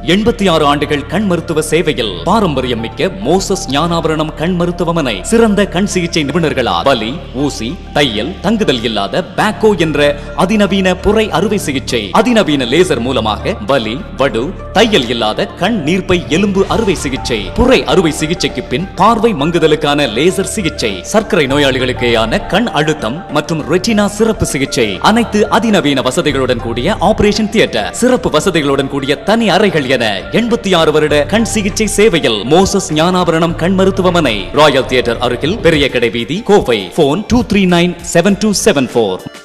எண்பத்தி ஆறு ஆண்டுகள் கண் மருத்துவ சேவையில் பாரம்பரியம் மிக்க மோசஸ் ஞானாபரணம் கண் மருத்துவமனை சிறந்த கண் சிகிச்சை நிபுணர்களால் வலி ஊசி தையல் தங்குதல் இல்லாத பேக்கோ என்ற அதிநவீன புரை அறுவை சிகிச்சை அதிநவீன லேசர் மூலமாக வலி வடு தையல் இல்லாத கண் நீர்ப்பை எலும்பு அறுவை சிகிச்சை புரை அறுவை சிகிச்சைக்கு பின் பார்வை மங்குதலுக்கான லேசர் சிகிச்சை சர்க்கரை நோயாளிகளுக்கேயான கண் அழுத்தம் மற்றும் ரெட்டினா சிறப்பு சிகிச்சை அனைத்து அதிநவீன வசதிகளுடன் கூடிய ஆபரேஷன் தியேட்டர் சிறப்பு வசதிகளுடன் கூடிய தனி அறைகள் என எண்பத்தி ஆறு வருட கண் சிகிச்சை சேவையில் மோசஸ் ஞானாபரணம் கண் மருத்துவமனை ராயல் தியேட்டர் அருகில் பெரிய கடை வீதி Kovai phone two three nine seven two seven four